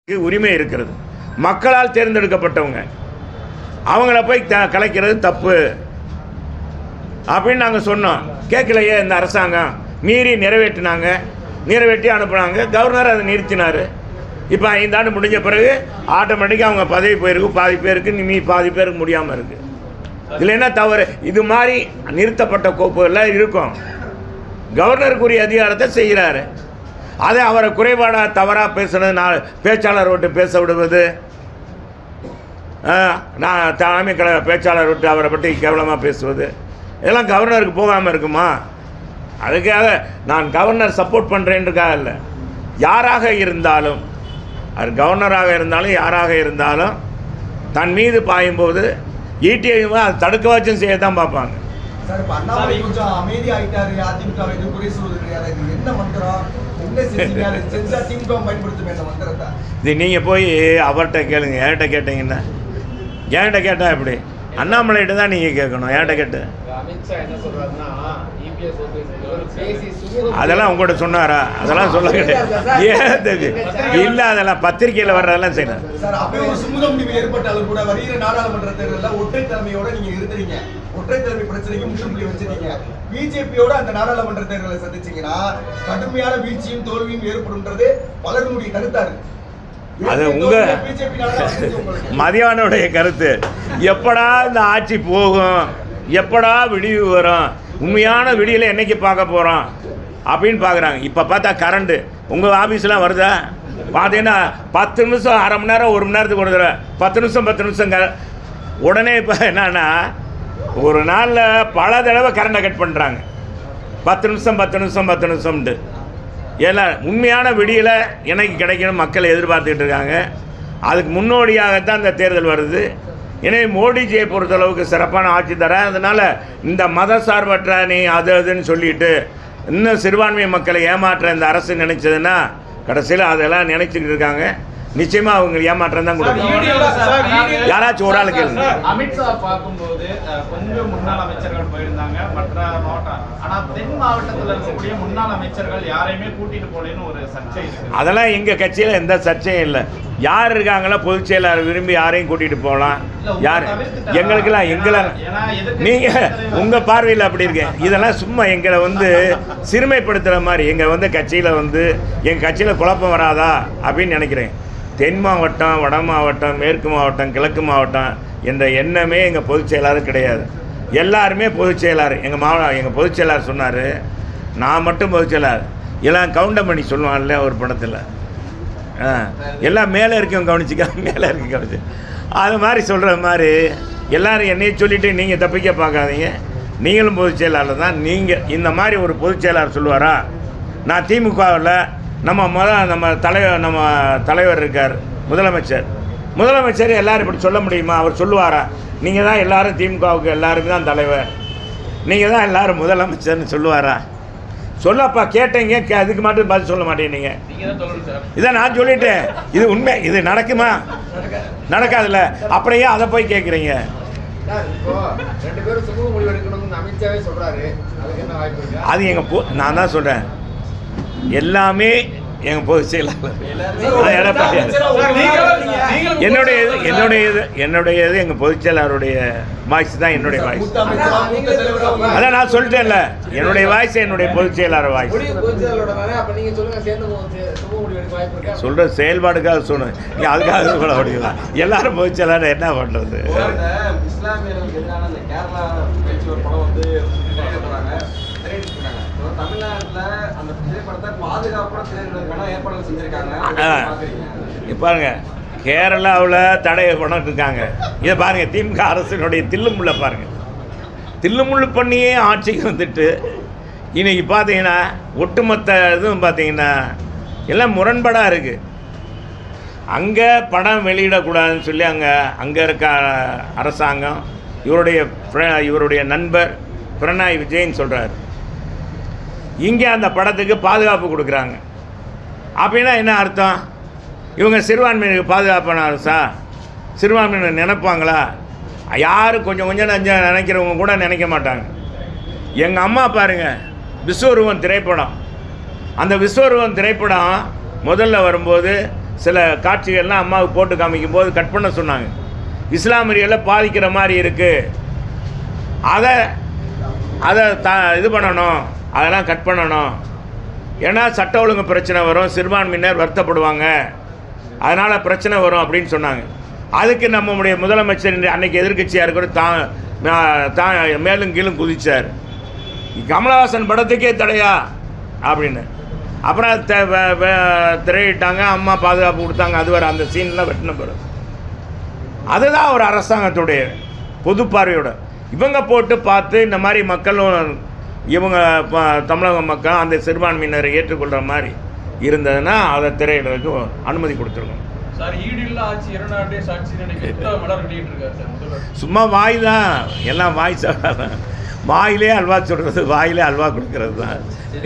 க்கு உரிமை இருக்கிறது மக்களால் தேர்ந்தெடுக்கப்பட்டவங்க அவங்கள போய் த கலைக்கிறது தப்பு அப்படின்னு நாங்கள் சொன்னோம் கேட்கலையே இந்த அரசாங்கம் மீறி நிறைவேற்றினாங்க நிறைவேற்றி அனுப்புனாங்க கவர்னர் அதை நிறுத்தினார் இப்போ ஐந்தாண்டு முடிஞ்ச பிறகு ஆட்டோமேட்டிக்காக அவங்க பதவி போயிருக்கு பாதி பேருக்கு நீ பாதி பேருக்கு முடியாமல் இருக்குது இதில் என்ன தவறு இது மாதிரி நிறுத்தப்பட்ட கோப்புகளில் இருக்கும் கவர்னருக்குரிய அதிகாரத்தை செய்கிறாரு அதை அவரை குறைபாடாக தவறாக பேசுனது நான் பேச்சாளர் விட்டு பேச விடுவது ஆ, நான் தலைமை கழக பேச்சாளர் விட்டு அவரை பற்றி கேவலமாக பேசுவது இதெல்லாம் கவர்னருக்கு போகாமல் இருக்குமா அதுக்காக நான் கவர்னர் சப்போர்ட் பண்ணுறேன்றக்காக இல்லை யாராக இருந்தாலும் அது கவர்னராக இருந்தாலும் யாராக இருந்தாலும் தன் மீது பாயும்போது ஈட்டியையும் அதை தடுக்க வச்சும் செய்ய தான் பார்ப்பாங்க சார் இப்ப அண்ணாமலை கொஞ்சம் அமைதி ஆயிட்டாரு அதிமுக இது குறை சொல்றது கிடையாது இது என்ன மந்திரம் என்ன செஞ்சீங்க அது செஞ்சா திமுக பயன்படுத்தும் இந்த மந்திரத்தை இது நீங்கள் போய் அவர்கிட்ட கேளுங்க என்கிட்ட கேட்டீங்கன்னா என்கிட்ட கேட்டால் எப்படி அண்ணாமலைகிட்ட தான் நீங்கள் கேட்கணும் என்கிட்ட கேட்டு அமித்ஷா என்ன சொல்றாருன்னா இபிஎஸ் ஓபிஎஸ் பேசி சுமூகம் அதெல்லாம் உங்கள்கிட்ட சொன்னாரா அதெல்லாம் சொல்ல கிடையாது ஏன் தெரியும் இல்லை அதெல்லாம் பத்திரிக்கையில் வர்றதெல்லாம் செய்யணும் சார் அப்படி ஒரு சுமூக முடிவு ஏற்பட்டாலும் கூட வருகிற நாடாளுமன்ற தேர்தலில் ஒற்றை தலைமையோட நீங்க இருந்தீங்க ஒற்றை தலைமை பிரச்சனைக்கு முற்றுப்புள்ளி வச்சிருக்கீங்க பிஜேபியோட அந்த நாடாளுமன்ற தேர்தலை சந்திச்சீங்கன்னா கடுமையான வீழ்ச்சியும் தோல்வியும் ஏற்படும்ன்றது பலருடைய கருத்தா இருக்கு அது உங்க பிஜேபி உங்களுக்கு மதியானுடைய கருத்து எப்படா இந்த ஆட்சி போகும் எப்படா விடிவு வரும் உண்மையான விடியலை என்னைக்கு பார்க்க போகிறோம் அப்படின்னு பார்க்குறாங்க இப்போ பார்த்தா கரண்ட்டு உங்கள் ஆஃபீஸ்லாம் வருதா பார்த்தீங்கன்னா பத்து நிமிஷம் அரை மணி நேரம் ஒரு மணி நேரத்துக்கு ஒரு தடவை பத்து நிமிஷம் பத்து நிமிஷம் க உடனே இப்போ என்னன்னா ஒரு நாளில் பல தடவை கரண்டை கட் பண்ணுறாங்க பத்து நிமிஷம் பத்து நிமிஷம் பத்து நிமிஷம்ட்டு எல்லாம் உண்மையான விடியலை எனக்கு கிடைக்கணும் மக்கள் எதிர்பார்த்துக்கிட்டு இருக்காங்க அதுக்கு முன்னோடியாகத்தான் இந்த தேர்தல் வருது எனவே மோடிஜியை பொறுத்தளவுக்கு சிறப்பான ஆட்சி தர அதனால் இந்த மத சார்பற்ற நீ அது அதுன்னு சொல்லிட்டு இன்னும் சிறுபான்மை மக்களை ஏமாற்ற இந்த அரசு நினைச்சதுன்னா கடைசியில் அதெல்லாம் நினைச்சிட்டு இருக்காங்க நிச்சயமாக அவங்க ஏமாற்றம் தான் கொடுக்கும் யாராச்சும் ஒரு ஆள் கேளுங்க அமித்ஷா பார்க்கும்போது அஹ், கொஞ்சம் முன்னாள் அமைச்சர்கள் போயிருந்தாங்க மற்ற மாவட்டம் ஆனா தென் மாவட்டத்துல இருக்கக்கூடிய முன்னாள் அமைச்சர்கள் யாரையுமே கூட்டிட்டு போலேன்னு ஒரு சர்ச்சை இருக்கு அதெல்லாம் எங்கள் கட்சியில் எந்த சர்ச்சையும் இல்லை யார் இருக்காங்களோ பொதுச் செயலாளர் விரும்பி யாரையும் கூட்டிகிட்டு போகலாம் யார் எங்களுக்கெல்லாம் எங்களை நீங்கள் உங்கள் பார்வையில் அப்படி இருக்கு இதெல்லாம் சும்மா எங்களை வந்து சிறுமைப்படுத்துகிற மாதிரி எங்கள் வந்து கட்சியில் வந்து எங்கள் கட்சியில் குழப்பம் வராதா அப்படின்னு நினைக்கிறேன் தென் மாவட்டம் வட மாவட்டம் மேற்கு மாவட்டம் கிழக்கு மாவட்டம் என்ற எண்ணமே எங்கள் பொதுச் செயலாளர் கிடையாது எல்லாருமே பொதுச் செயலாளர் எங்கள் மாவட்ட எங்கள் பொதுச் செயலாளர் சொன்னார் நான் மட்டும் பொதுச் செயலாளர் எல்லாம் கவுண்டம் பண்ணி சொல்லுவான்ல ஒரு படத்தில் ஆ எல்லாம் மேலே இருக்கவங்க கவனிச்சிக்க மேலே இருக்க கவனிச்சு அது மாதிரி சொல்கிற மாதிரி எல்லாரும் என்னைய சொல்லிட்டு நீங்கள் தப்பிக்க பார்க்காதீங்க நீங்களும் பொதுச் செயலாளர் தான் நீங்கள் இந்த மாதிரி ஒரு பொதுச் செயலாளர் சொல்லுவாரா நான் திமுகவில் நம்ம முத நம்ம தலைவர் நம்ம தலைவர் இருக்கார் முதலமைச்சர் முதலமைச்சர் எல்லாரும் இப்படி சொல்ல முடியுமா அவர் சொல்லுவாரா நீங்கள் தான் எல்லாரும் திமுகவுக்கு எல்லாருக்கும் தான் தலைவர் நீங்கள் தான் எல்லாரும் முதலமைச்சர்னு சொல்லுவாரா சொல்லப்பா கேட்டீங்க கே அதுக்கு மட்டும் பதில் சொல்ல மாட்டேங்க நீங்க தான் சொல்லணும் சார் இதை நான் சொல்லிட்டேன் இது உண்மை இது நடக்குமா நடக்காதுல்ல அப்புறம் ஏன் அதை போய் கேட்குறீங்க சார் இப்போ ரெண்டு பேரும் சுமூக முடிவு எடுக்கணும்னு அமித்ஷாவே சொல்றாரு அதுக்கு என்ன வாய்ப்பு இருக்கு அது எங்கள் பொ நான் தான் சொல்கிறேன் எல்லாமே எங்கள் பொதுச் செயலாளர் அதான் எடப்பாடியார். என்னுடைய இது என்னுடைய இது என்னுடைய இது எங்கள் பொதுச் செயலாளருடைய வாய்ஸ் தான் என்னுடைய வாய்ஸ் மூத்த அமைச்சரா, மூத்த தலைவரா அதான் நான் சொல்லிட்டேன்ல என்னுடைய வாய்ஸ் என்னுடைய பொதுச் செயலாளர் வாய்ஸ் முடிவு பொதுச்செயலோட தானே அப்ப நீங்க சொல்லுங்க சேர்ந்து போ- சே- சுமூக முடிவு எடுக்க வாய்ப்பு இருக்கா சொல்கிற செயல்பாடுக்காக சொன்னேன் நீ அதுக்காக சொல்ல முடியல எல்லாரும் பொதுச் செயலாளர் என்ன பண்ணுறது அந்த இஸ்லாமியர்களுக்கு எதிரான அந்த கேரளா பேச்சு ஒரு படம் வந்து திரையிட போறாங்க திரையிட்டு இருக்காங்க இப்போ தமிழ்நாட்டுல அந்த திரைப்படத்தை பாதுகாப்போட திரையிடுறதுக்கான ஏற்பாடுகள் செஞ்சிருக்காங்க அதை ஆ. எப்படி பாக்குறீங்க இங்க பாருங்க கேரளாவில் தடை பண்ணிட்டு இருக்காங்க இதை பாருங்க திமுக அரசினுடைய தில்லுமுள்ள பாருங்க தில்லுமுள்ளு பண்ணியே ஆட்சிக்கு வந்துட்டு இன்னைக்கு பார்த்தீங்கன்னா ஒட்டுமொத்த இதுவும் பார்த்தீங்கன்னா எல்லாம் முரண்பாடாக இருக்குது அங்கே படம் வெளியிடக்கூடாதுன்னு சொல்லி அங்கே அங்கே இருக்க அரசாங்கம் இவருடைய பிர- இவருடைய நண்பர் பிரணாய் விஜயன் சொல்கிறார் இங்கே அந்த படத்துக்கு பாதுகாப்பு கொடுக்குறாங்க அப்படின்னா என்ன அர்த்தம் இவங்க சிறுபான்மையினருக்கு பாதுகாப்பான அரசா சிறுபான்மையினர் நினைப்பாங்களா யார் கொஞ்சம் கொஞ்சம் நஞ்சம் நினைக்கிறவங்க கூட நினைக்க மாட்டாங்க எங்கள் அம்மா பாருங்க விஸ்வரூபம் திரைப்படம் அந்த விஸ்வரூபம் திரைப்படம் முதல்ல வரும்போது சில காட்சிகள்லாம் அம்மாவுக்கு போட்டு காமிக்கும் போது கட் பண்ண சொன்னாங்க இஸ்லாமியர்களை பாதிக்கிற மாதிரி இருக்குது அதை அதை த இது பண்ணணும் அதெல்லாம் கட் பண்ணணும் ஏன்னா சட்ட ஒழுங்கு பிரச்சனை வரும் சிறுபான்மையினர் வருத்தப்படுவாங்க அதனால் பிரச்சனை வரும் அப்படின்னு சொன்னாங்க அதுக்கு நம்முடைய முதலமைச்சர் இன்று அன்னைக்கு எதிர்க்கட்சியாக இருக்கிற தான் தான் மேலும் கீழும் குதிச்சார் கமலஹாசன் படத்துக்கே தடையா அப்படின்னு அப்புறம் த- வ- வ- திரையிட்டாங்க அம்மா பாதுகாப்பு கொடுத்தாங்க அது வர அந்த சீன்லாம் வெட்டின பிறகு அதுதான் ஒரு அரசாங்கத்துடைய பொது பார்வையோட இவங்க போட்டு பார்த்து இந்த மாதிரி மக்களும் இவங்க ப- தமிழக மக்கள் அந்த சிறுபான்மையினரை ஏற்றுக்கொள்கிற மாதிரி இருந்ததுன்னா அதை திரையிடுறதுக்கு அனுமதி கொடுத்துருக்கோம் சார் ஈடில்ல ஆட்சி இரண்டாண்டே சாட்சி நினைக்க புத்தக மலர் வெளியிட்டு இருக்காரு சார் முதல்வர் சும்மா வாய் தான் எல்லாம் வாய் சாப்பிடாதான் வாயிலே அல்வா சொல்கிறது வாயிலே அல்வா கொடுக்கறது தான்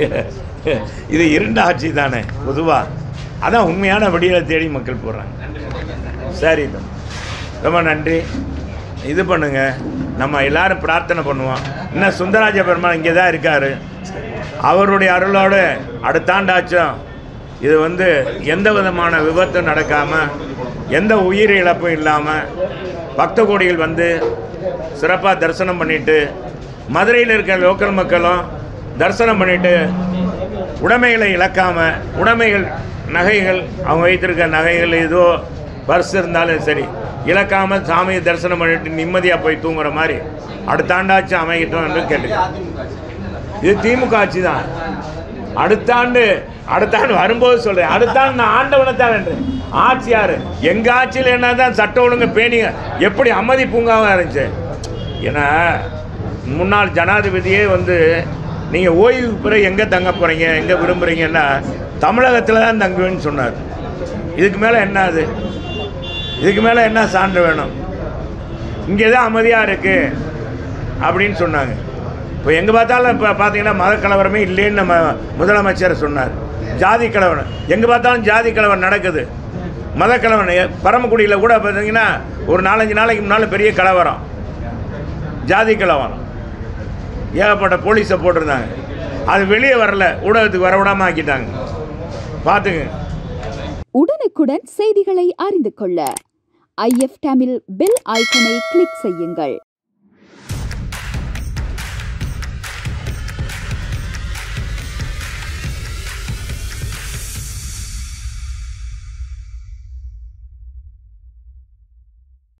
இது இருண்ட ஆட்சி தானே பொதுவாக அதான் உண்மையான வடிகளை தேடி மக்கள் போடுறாங்க சரி தம்பி. ரொம்ப நன்றி இது பண்ணுங்க நம்ம எல்லாரும் பிரார்த்தனை பண்ணுவோம் இன்னும் சுந்தராஜ பெருமாள் இங்கே தான் இருக்கார் அவருடைய அருளோடு அடுத்தாண்டாச்சும் இது வந்து எந்த விதமான விபத்தும் நடக்காமல் எந்த உயிர் இழப்பும் இல்லாமல் பக்த கோடிகள் வந்து சிறப்பாக தரிசனம் பண்ணிட்டு மதுரையில் இருக்க லோக்கல் மக்களும் தரிசனம் பண்ணிட்டு உடைமைகளை இழக்காமல் உடைமைகள் நகைகள் அவங்க வைத்திருக்க நகைகள் ஏதோ பர்ஸ் இருந்தாலும் சரி இழக்காமல் சாமியை தரிசனம் பண்ணிட்டு நிம்மதியாக போய் தூங்குற மாதிரி அடுத்த ஆண்டாச்சும் அமையட்டும் என்று கேட்டுக்கிறேன் அதிமுக ஆட்சி. இது திமுக ஆட்சி தான் அடுத்த ஆண்டு அடுத்த ஆண்டு வரும்போது சொல்றேன் அடுத்த ஆண்டு நான் ஆண்டவனை தான் என்று ஆட்சி யாரு எங்க ஆட்சியில் என்ன தான் சட்ட ஒழுங்கு பேணிங்க எப்படி அமைதி பூங்காவாக இருந்துச்சு ஏன்னா முன்னாள் ஜனாதிபதியே வந்து நீங்கள் ஓய்வு பிறகு எங்கே தங்க போகிறீங்க எங்கே விரும்புகிறீங்கன்னா தமிழகத்தில் தான் தங்குவேன்னு சொன்னார் இதுக்கு மேலே என்ன அது இதுக்கு மேலே என்ன சான்று வேணும் இங்கே தான் அமைதியாக இருக்குது அப்படின்னு சொன்னாங்க இப்போ எங்கே பார்த்தாலும் இப்போ பார்த்தீங்கன்னா மத கலவரமே இல்லைன்னு நம்ம முதலமைச்சர் சொன்னார் ஜாதி கலவரம் எங்கே பார்த்தாலும் ஜாதி கலவரம் நடக்குது மத கலவரம் எ- பரமக்குடியில் கூட பார்த்தீங்கன்னா ஒரு நாலஞ்சு நாளைக்கு முன்னால் பெரிய கலவரம் ஜாதி கலவரம் ஏகப்பட்ட போலீஸை போட்டிருந்தாங்க அது வெளியே வரல ஊடகத்துக்கு வரவிடாமல் ஆக்கிட்டாங்க பார்த்துங்க உடனுக்குடன் செய்திகளை அறிந்து கொள்ள ஐஎஃப் தமிழ் பெல் ஐக்கனை கிளிக் செய்யுங்கள்